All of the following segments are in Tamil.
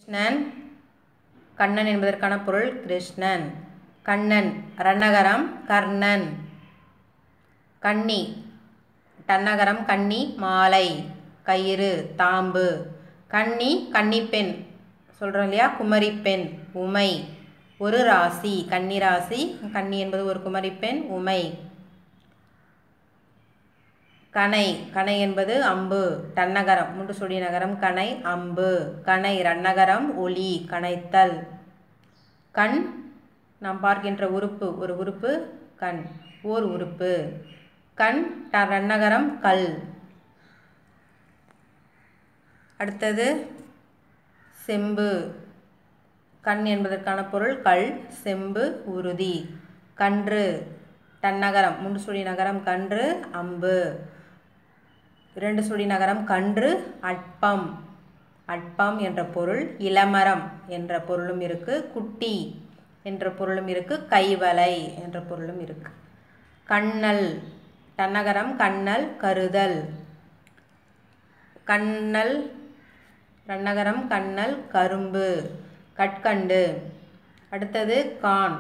கிருஷ்ணன் கண்ணன் என்பதற்கான பொருள் கிருஷ்ணன் கண்ணன் ரன்னகரம் கர்ணன் கன்னி டன்னகரம் கன்னி மாலை கயிறு தாம்பு கன்னி கன்னிப்பெண் சொல்கிறோம் இல்லையா குமரிப்பெண் உமை ஒரு ராசி கன்னி ராசி கன்னி என்பது ஒரு குமரிப்பெண் உமை கணை கணை என்பது அம்பு டன்னகரம் முண்டு சுடி நகரம் கணை அம்பு கணை ரன்னகரம் ஒளி கணைத்தல் கண் நாம் பார்க்கின்ற உறுப்பு ஒரு உறுப்பு கண் ஓர் உறுப்பு கண் ட ரன்னகரம் கல் அடுத்தது செம்பு கண் என்பதற்கான பொருள் கல் செம்பு உறுதி கன்று டன்னகரம் முண்டு சுழி நகரம் கன்று அம்பு இரண்டு சுழி நகரம் கன்று அட்பம் அட்பம் என்ற பொருள் இளமரம் என்ற பொருளும் இருக்கு குட்டி என்ற பொருளும் இருக்கு கைவலை என்ற பொருளும் இருக்கு கண்ணல் டன்னகரம் கண்ணல் கருதல் கண்ணல் ரன்னகரம் கண்ணல் கரும்பு கட்கண்டு அடுத்தது கான்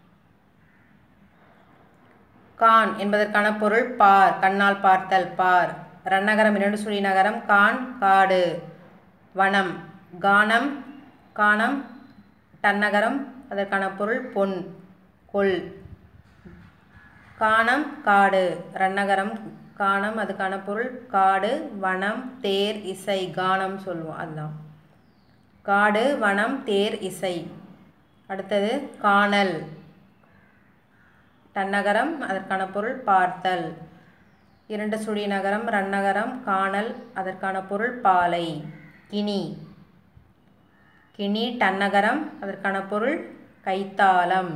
கான் என்பதற்கான பொருள் பார் கண்ணால் பார்த்தல் பார் ரன்னகரம் இரண்டு சுழி நகரம் கான் காடு வனம் கானம் கானம் டன்னகரம் அதற்கான பொருள் பொன் கொல் கானம் காடு ரன்னகரம் கானம் அதுக்கான பொருள் காடு வனம் தேர் இசை கானம் சொல்லுவோம் அதுதான் காடு வனம் தேர் இசை அடுத்தது காணல் தன்னகரம் அதற்கான பொருள் பார்த்தல் இரண்டு சுழி நகரம் ரன்னகரம் காணல் அதற்கான பொருள் பாலை கினி கினி டன்னகரம் அதற்கான பொருள் கைத்தாளம்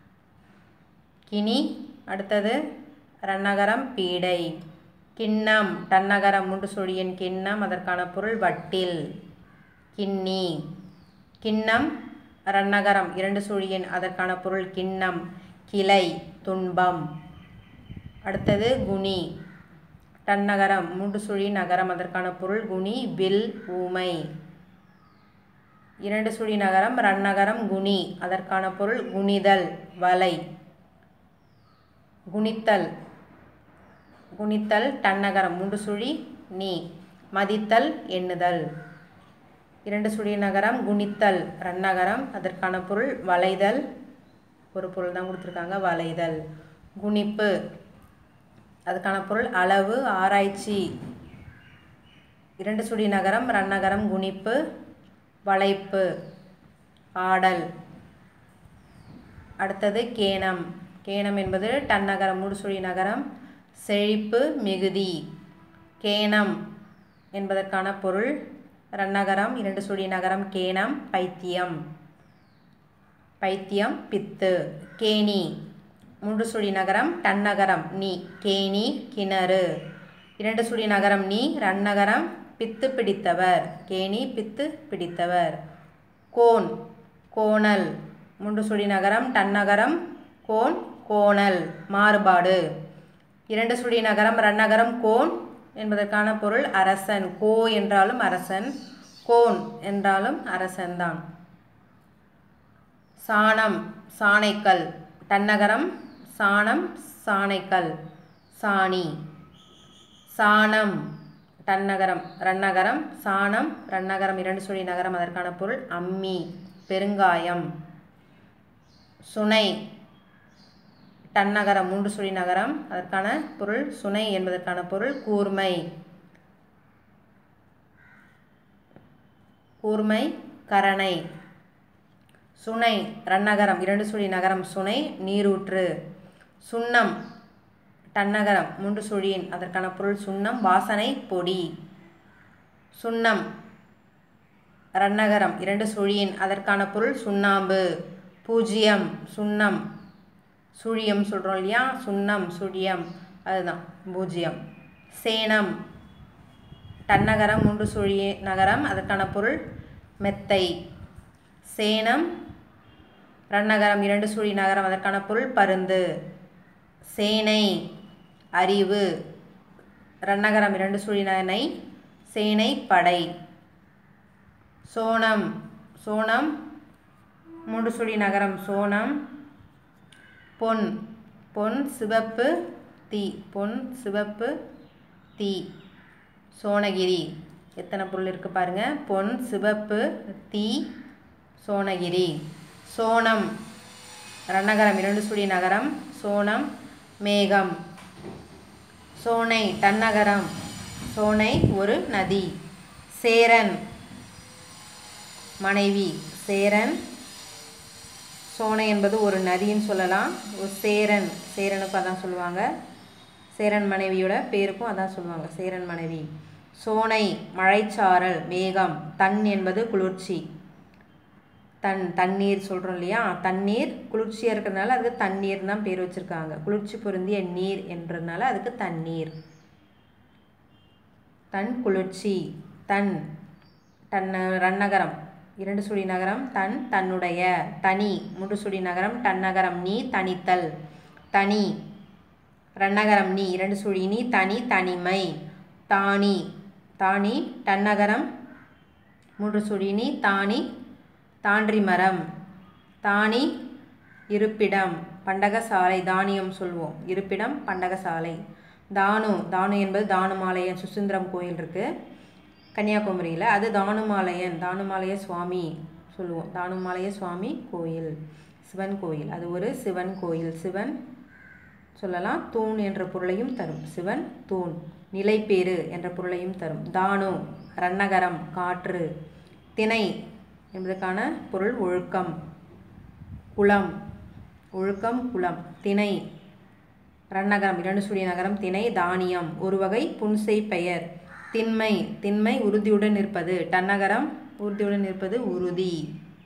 கினி அடுத்தது ரன்னகரம் பீடை கிண்ணம் டன்னகரம் முண்டு சுழியின் கிண்ணம் அதற்கான பொருள் வட்டில் கிண்ணி கிண்ணம் ரன்னகரம் இரண்டு சுழியின் அதற்கான பொருள் கிண்ணம் கிளை துன்பம் அடுத்தது குணி டன்னகரம் மூன்று சுழி நகரம் அதற்கான பொருள் குணி வில் ஊமை இரண்டு சுழி நகரம் ரன்னகரம் குணி அதற்கான பொருள் குனிதல் வலை குனித்தல் குனித்தல் டன்னகரம் மூன்று சுழி நீ மதித்தல் எண்ணுதல் இரண்டு சுழி நகரம் குனித்தல் ரன்னகரம் அதற்கான பொருள் வளைதல் ஒரு பொருள் தான் கொடுத்துருக்காங்க வளைதல் குனிப்பு அதுக்கான பொருள் அளவு ஆராய்ச்சி இரண்டு சுழி நகரம் ரன்னகரம் குனிப்பு வளைப்பு ஆடல் அடுத்தது கேனம் கேனம் என்பது டன்னகரம் மூடுசுழி நகரம் செழிப்பு மிகுதி கேனம் என்பதற்கான பொருள் ரன்னகரம் இரண்டு சுழி நகரம் கேனம் பைத்தியம் பைத்தியம் பித்து கேணி மூன்று சுழி நகரம் டன்னகரம் நீ கேணி கிணறு இரண்டு சுழி நகரம் நீ ரன்னகரம் பித்து பிடித்தவர் கேணி பித்து பிடித்தவர் கோன் கோணல் மூன்று சுழி நகரம் டன்னகரம் கோன் கோணல் மாறுபாடு இரண்டு சுழி நகரம் ரன்னகரம் கோன் என்பதற்கான பொருள் அரசன் கோ என்றாலும் அரசன் கோன் என்றாலும் அரசன்தான் சாணம் சாணைக்கல் தன்னகரம் சாணம் சாணைக்கல் சாணி சாணம் தன்னகரம் ரன்னகரம் சாணம் ரன்னகரம் இரண்டு சுழி நகரம் அதற்கான பொருள் அம்மி பெருங்காயம் சுனை டன்னகரம் மூன்று சுழி நகரம் அதற்கான பொருள் சுனை என்பதற்கான பொருள் கூர்மை கூர்மை கரணை சுனை ரன்னகரம் இரண்டு சுழி நகரம் சுனை நீரூற்று சுண்ணம் டன்னகரம் மூன்று சுழியின் அதற்கான பொருள் சுண்ணம் வாசனை பொடி சுண்ணம் ரன்னகரம் இரண்டு சுழியின் அதற்கான பொருள் சுண்ணாம்பு பூஜ்ஜியம் சுண்ணம் சுழியம் சொல்கிறோம் இல்லையா சுண்ணம் சுழியம் அதுதான் பூஜ்ஜியம் சேனம் டன்னகரம் மூன்று சுழி நகரம் அதற்கான பொருள் மெத்தை சேனம் ரன்னகரம் இரண்டு சுழி நகரம் அதற்கான பொருள் பருந்து சேனை அறிவு ரன்னகரம் இரண்டு சுழி நனை சேனை படை சோனம் சோனம் மூன்று சுழி நகரம் சோனம் பொன் பொன் சிவப்பு தீ பொன் சிவப்பு தீ சோனகிரி எத்தனை பொருள் இருக்குது பாருங்கள் பொன் சிவப்பு தீ சோனகிரி சோனம் ரன்னகரம் இரண்டு சுழி நகரம் சோனம் மேகம் சோனை தன்னகரம் சோனை ஒரு நதி சேரன் மனைவி சேரன் சோனை என்பது ஒரு நதின்னு சொல்லலாம் ஒரு சேரன் சேரனுக்கும் அதான் சொல்லுவாங்க சேரன் மனைவியோட பேருக்கும் அதான் சொல்லுவாங்க சேரன் மனைவி சோனை மழைச்சாரல் மேகம் தன் என்பது குளிர்ச்சி தன் தண்ணீர் சொல்கிறோம் இல்லையா தண்ணீர் குளிர்ச்சியாக இருக்கிறதுனால அதுக்கு தண்ணீர் தான் பேர் வச்சுருக்காங்க குளிர்ச்சி பொருந்திய நீர் என்றதுனால அதுக்கு தண்ணீர் தன் குளிர்ச்சி தன் தன் ரன்னகரம் இரண்டு சுழி நகரம் தன் தன்னுடைய தனி மூன்று சுழி நகரம் தன்னகரம் நீ தனித்தல் தனி ரன்னகரம் நீ இரண்டு சுழி நீ தனி தனிமை தானி தானி தன்னகரம் மூன்று சுழி நீ தானி தான்றி மரம் தானி இருப்பிடம் பண்டகசாலை தானியம் சொல்வோம் இருப்பிடம் பண்டகசாலை தானு தானு என்பது தானுமாலயன் சுசீந்திரம் கோயில் இருக்குது கன்னியாகுமரியில் அது தானுமாலயன் தானுமாலய சுவாமி சொல்லுவோம் தானுமாலய சுவாமி கோயில் சிவன் கோயில் அது ஒரு சிவன் கோயில் சிவன் சொல்லலாம் தூண் என்ற பொருளையும் தரும் சிவன் தூண் நிலைப்பேறு என்ற பொருளையும் தரும் தானு ரன்னகரம் காற்று திணை என்பதற்கான பொருள் ஒழுக்கம் குளம் ஒழுக்கம் குளம் திணை ரன்னகரம் இரண்டு சுழி நகரம் திணை தானியம் ஒரு வகை புன்செய் பெயர் திண்மை திண்மை உறுதியுடன் இருப்பது டன்னகரம் உறுதியுடன் இருப்பது உறுதி